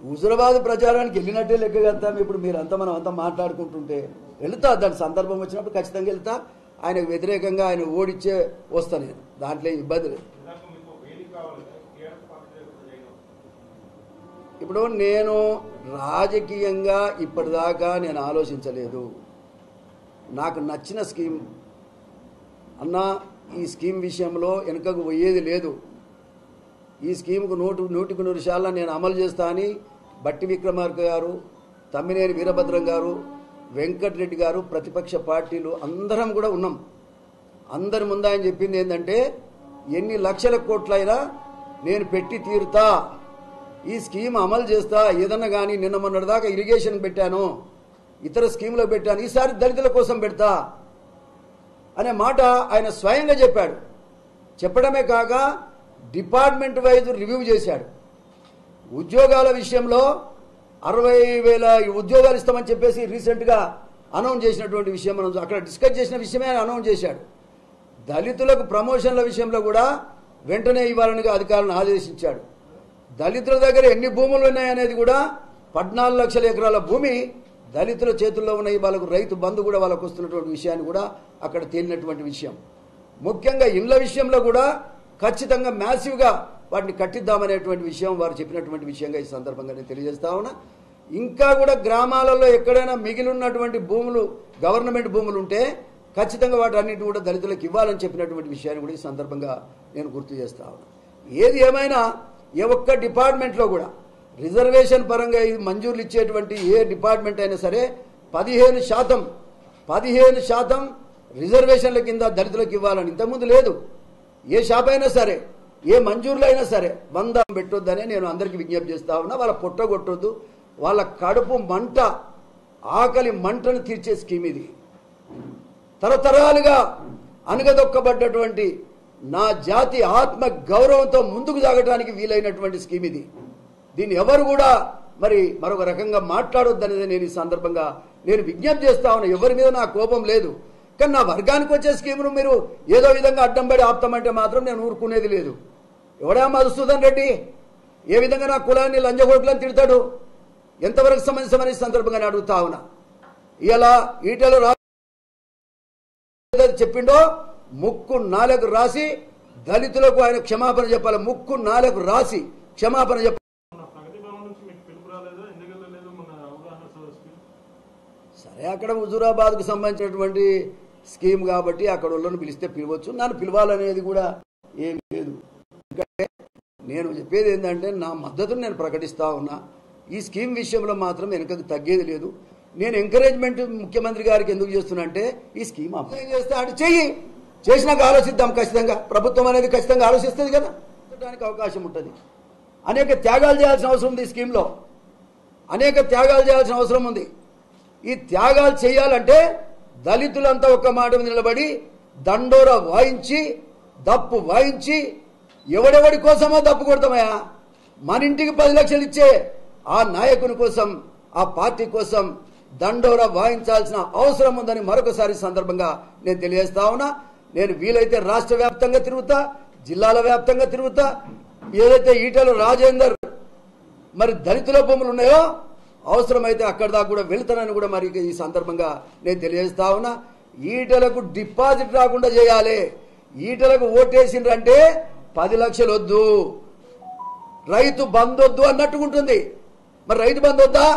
హుజురాబాద్ ప్రచారానికి వెళ్ళినట్టే లెక్క వెళ్తాం ఇప్పుడు మీరంతా మనం అంతా మాట్లాడుకుంటుంటే వెళ్తా దాని సందర్భం వచ్చినప్పుడు ఖచ్చితంగా వెళ్తా ఆయనకు వ్యతిరేకంగా ఆయన ఓడిచ్చే వస్తా నేను దాంట్లో ఏం ఇబ్బంది లేదు ఇందాక మీకు వేదిక కావాలి టీఆర్ఎస్ పార్టీ ఎప్పుడు చేయడం ఇప్పుడు నేను రాజకీయంగా ఇప్పటిదాకా నేను ఆలోచించలేదు నాకు నచ్చిన స్కీమ్ అన్న ఈ స్కీమ్ విషయంలో వెనుకకు పోయేది లేదు ఈ స్కీమ్కు నూటు నూటికి నూరు శాల నేను అమలు చేస్తా అని బట్టి విక్రమార్క గారు తమ్మినేని వీరభద్రం గారు వెంకటరెడ్డి గారు ప్రతిపక్ష పార్టీలు అందరం కూడా ఉన్నాం అందరి ముందు ఆయన చెప్పింది ఏంటంటే ఎన్ని లక్షల కోట్లైనా నేను పెట్టి తీరుతా ఈ స్కీమ్ అమలు చేస్తా ఏదన్నా కానీ నిన్న మొన్నటిదాకా ఇరిగేషన్ పెట్టాను ఇతర స్కీమ్లో పెట్టాను ఈసారి దళితుల కోసం పెడతా అనే మాట ఆయన స్వయంగా చెప్పాడు చెప్పడమే కాక డిపార్ట్మెంట్ వైజ్ రివ్యూ చేశాడు ఉద్యోగాల విషయంలో అరవై వేల ఉద్యోగాలు ఇస్తామని చెప్పేసి రీసెంట్గా అనౌన్స్ చేసినటువంటి విషయం మనం అక్కడ డిస్కస్ చేసిన విషయమే ఆయన అనౌన్స్ చేశాడు దళితులకు ప్రమోషన్ల విషయంలో కూడా వెంటనే ఇవ్వాలని అధికారులను ఆదేశించాడు దళితుల దగ్గర ఎన్ని భూములు ఉన్నాయనేది కూడా పద్నాలుగు లక్షల ఎకరాల భూమి దళితుల చేతుల్లో ఉన్నాయి వాళ్ళకు రైతు బంధు కూడా వాళ్ళకు వస్తున్నటువంటి విషయాన్ని కూడా అక్కడ తేలినటువంటి విషయం ముఖ్యంగా ఇండ్ల విషయంలో కూడా ఖచ్చితంగా మ్యాసివ్గా వాటిని కట్టిద్దామనేటువంటి విషయం వారు చెప్పినటువంటి విషయంగా ఈ సందర్భంగా నేను తెలియజేస్తా ఉన్నా ఇంకా కూడా గ్రామాలలో ఎక్కడైనా మిగిలి ఉన్నటువంటి భూములు గవర్నమెంట్ భూములు ఉంటే ఖచ్చితంగా వాటి అన్నింటిని కూడా దళితులకు ఇవ్వాలని చెప్పినటువంటి విషయాన్ని కూడా ఈ సందర్భంగా నేను గుర్తు చేస్తా ఉన్నా ఏది ఏమైనా ఏ ఒక్క డిపార్ట్మెంట్లో కూడా రిజర్వేషన్ పరంగా ఇది మంజూరులు ఇచ్చేటువంటి ఏ డిపార్ట్మెంట్ అయినా సరే పదిహేను శాతం పదిహేను శాతం రిజర్వేషన్ల కింద దళితులకు ఇవ్వాలని ఇంతకుముందు లేదు ఏ షాప్ అయినా సరే ఏ మంజూరులో అయినా సరే వంద పెట్టొద్దని నేను అందరికీ విజ్ఞప్తి చేస్తా ఉన్నా వాళ్ళ పొట్ట కొట్టొద్దు వాళ్ళ కడుపు మంట ఆకలి మంటను తీర్చే స్కీమ్ ఇది తరతరాలుగా అనగదొక్కబడ్డటువంటి నా జాతి ఆత్మ గౌరవంతో ముందుకు సాగడానికి వీలైనటువంటి స్కీమ్ ఇది దీన్ని ఎవరు కూడా మరి మరొక రకంగా మాట్లాడొద్దనేది నేను ఈ సందర్భంగా నేను విజ్ఞప్తి చేస్తా ఉన్నా ఎవరి మీద నా కోపం లేదు కానీ నా వర్గానికి వచ్చే స్కీమును మీరు ఏదో విధంగా అడ్డం పడి ఆపుతామంటే మాత్రం నేను ఊరుకునేది లేదు ఎవడా మధుసూదన్ రెడ్డి ఏ విధంగా నా కులాన్ని లంజగొడుకులని తిడతాడు ఎంతవరకు సంబంధించమని ఈ సందర్భంగా నేను అడుగుతా ఉన్నా ఇలా ఈటలు రా ఏదైతే చెప్పిండో ముక్కు నాలుగు రాసి దళితులకు ఆయన క్షమాపణ చెప్పాలి ముక్కు నాలుగు రాసి క్షమాపణ చెప్పాలి మన ప్రగతి భవన్ నుంచి మీకు పిలుపు రాలేదా ఎందుకు వెళ్ళలేదు మన అవగాహన సదస్సుకి సరే అక్కడ హుజూరాబాద్కు సంబంధించినటువంటి స్కీమ్ కాబట్టి అక్కడ వాళ్ళని పిలిస్తే పిలవచ్చు నన్ను పిలవాలనేది కూడా ఏం లేదు ఎందుకంటే నేను చెప్పేది ఏంటంటే నా మద్దతును నేను ప్రకటిస్తా ఉన్నా ఈ స్కీమ్ విషయంలో మాత్రం వెనుకకు తగ్గేది లేదు నేను ఎంకరేజ్మెంట్ ముఖ్యమంత్రి గారికి ఎందుకు చేస్తున్నా అంటే ఈ స్కీమ్ అప్లై చేస్తే అటు చెయ్యి చేసినాక ఆలోచిద్దాం ఖచ్చితంగా ప్రభుత్వం అనేది ఖచ్చితంగా ఆలోచిస్తుంది కదా దానికి అవకాశం ఉంటుంది అనేక త్యాగాలు చేయాల్సిన అవసరం ఉంది ఈ స్కీమ్లో అనేక త్యాగాలు చేయాల్సిన అవసరం ఉంది ఈ త్యాగాలు చేయాలంటే దళితులంతా ఒక్క మాట మీద నిలబడి దండోర వాయించి దప్పు వాయించి ఎవడెవడి కోసమో దప్పు కొడతామయ్యా మన ఇంటికి పది లక్షలు ఇచ్చే ఆ నాయకుని కోసం ఆ పార్టీ కోసం దండోర వాయించాల్సిన అవసరం ఉందని మరొకసారి ఈ సందర్భంగా నేను తెలియజేస్తా ఉన్నా నేను వీలైతే రాష్ట్ర వ్యాప్తంగా తిరుగుతా జిల్లాల వ్యాప్తంగా తిరుగుతా ఏదైతే ఈటల రాజేందర్ మరి దళితుల భూములు ఉన్నాయో అవసరమైతే అక్కడ దాకా కూడా వెళ్తానని కూడా మరి ఈ సందర్భంగా నేను తెలియజేస్తా ఉన్నా ఈటలకు డిపాజిట్ రాకుండా చేయాలి ఈటలకు ఓటేసిండ్రంటే పది లక్షలు వద్దు రైతు బంద్ వద్దు అన్నట్టుగా ఉంటుంది మరి రైతు బంద్ వద్దా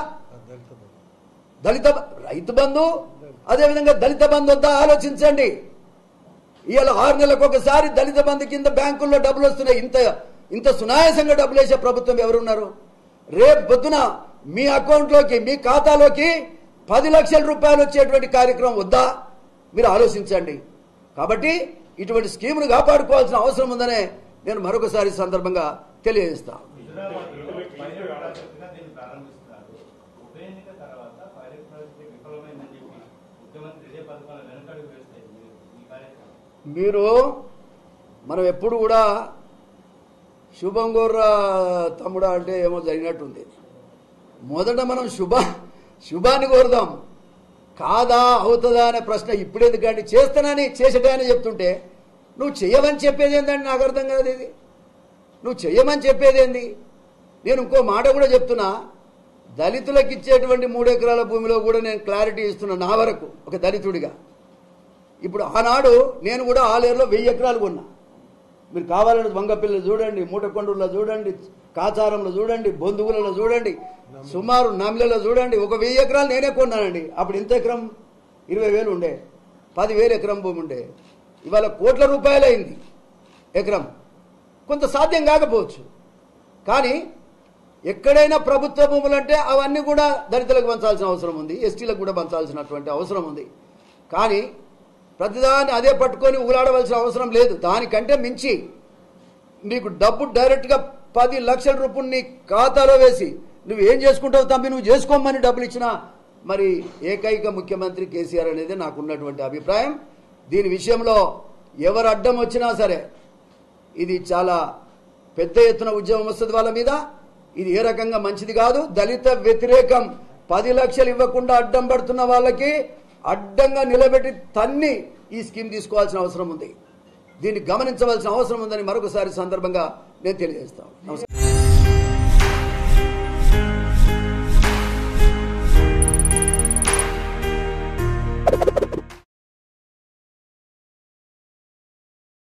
దళిత రైతు బంధు అదేవిధంగా దళిత బంధు వద్దా ఆలోచించండి ఇవాళ ఆరు నెలలకు ఒకసారి దళిత బంధు కింద బ్యాంకుల్లో డబ్బులు వస్తున్నాయి ఇంత ఇంత సునాయాసంగా డబ్బులు వేసే ప్రభుత్వం ఎవరున్నారు రేపు పొద్దున మీ అకౌంట్లోకి మీ ఖాతాలోకి పది లక్షల రూపాయలు వచ్చేటువంటి కార్యక్రమం వద్దా మీరు ఆలోచించండి కాబట్టి ఇటువంటి స్కీమును కాపాడుకోవాల్సిన అవసరం ఉందనే నేను మరొకసారి ఈ సందర్భంగా తెలియజేస్తాను పైలట్ ప్రాజెక్టుగా దీన్ని ప్రారంభిస్తున్నారు ఉప ఎన్నిక తర్వాత పైలట్ ప్రాజెక్టు విఫలమైందని చెప్పి ముఖ్యమంత్రి ఇదే పథకాల వెనకడుగు వేస్తే మీరు ఈ కార్యక్రమం మీరు మనం ఎప్పుడు కూడా శుభం గోర్ర తమ్ముడా అంటే ఏమో జరిగినట్టుంది మొదట మనం శుభ శుభాన్ని కోరుదాం కాదా అవుతుందా అనే ప్రశ్న ఇప్పుడెందుకండి చేస్తానని చేసేటాయని చెప్తుంటే నువ్వు చెయ్యమని చెప్పేది ఏంటంటే నాకు అర్థం కాదు ఇది నువ్వు చెయ్యమని చెప్పేది ఏంది నేను ఇంకో మాట కూడా చెప్తున్నా దళితులకు ఇచ్చేటువంటి మూడు ఎకరాల భూమిలో కూడా నేను క్లారిటీ ఇస్తున్నా నా వరకు ఒక దళితుడిగా ఇప్పుడు ఆనాడు నేను కూడా ఆలేరులో వెయ్యి ఎకరాలు కొన్నా మీరు కావాలని వంగపిల్లలు చూడండి మూటకొండూరులో చూడండి కాచారంలో చూడండి బొందుగులలో చూడండి సుమారు నమిలలో చూడండి ఒక వెయ్యి ఎకరాలు నేనే కొన్నానండి అప్పుడు ఇంత ఎకరం ఇరవై వేలు ఉండే పదివేలు ఎకరం భూమి ఉండే ఇవాళ కోట్ల రూపాయలు అయింది ఎకరం కొంత సాధ్యం కాకపోవచ్చు కానీ ఎక్కడైనా ప్రభుత్వ భూములు అంటే అవన్నీ కూడా దళితులకు పంచాల్సిన అవసరం ఉంది ఎస్టీలకు కూడా పంచాల్సినటువంటి అవసరం ఉంది కానీ ప్రతిదాన్ని అదే పట్టుకొని ఊలాడవలసిన అవసరం లేదు దానికంటే మించి నీకు డబ్బు డైరెక్ట్గా పది లక్షల రూపాయలు నీ ఖాతాలో వేసి నువ్వు ఏం చేసుకుంటావు తమ్మి నువ్వు చేసుకోమని డబ్బులు ఇచ్చిన మరి ఏకైక ముఖ్యమంత్రి కేసీఆర్ అనేది నాకు ఉన్నటువంటి అభిప్రాయం దీని విషయంలో ఎవరు అడ్డం వచ్చినా సరే ఇది చాలా పెద్ద ఎత్తున ఉద్యమం వస్తుంది వాళ్ళ మీద ఇది ఏ రకంగా మంచిది కాదు దళిత వ్యతిరేకం పది లక్షలు ఇవ్వకుండా అడ్డం పడుతున్న వాళ్ళకి అడ్డంగా నిలబెట్టి తన్ని ఈ స్కీమ్ తీసుకోవాల్సిన అవసరం ఉంది దీన్ని గమనించవలసిన అవసరం ఉందని మరొకసారి సందర్భంగా నేను తెలియజేస్తాను నమస్కారం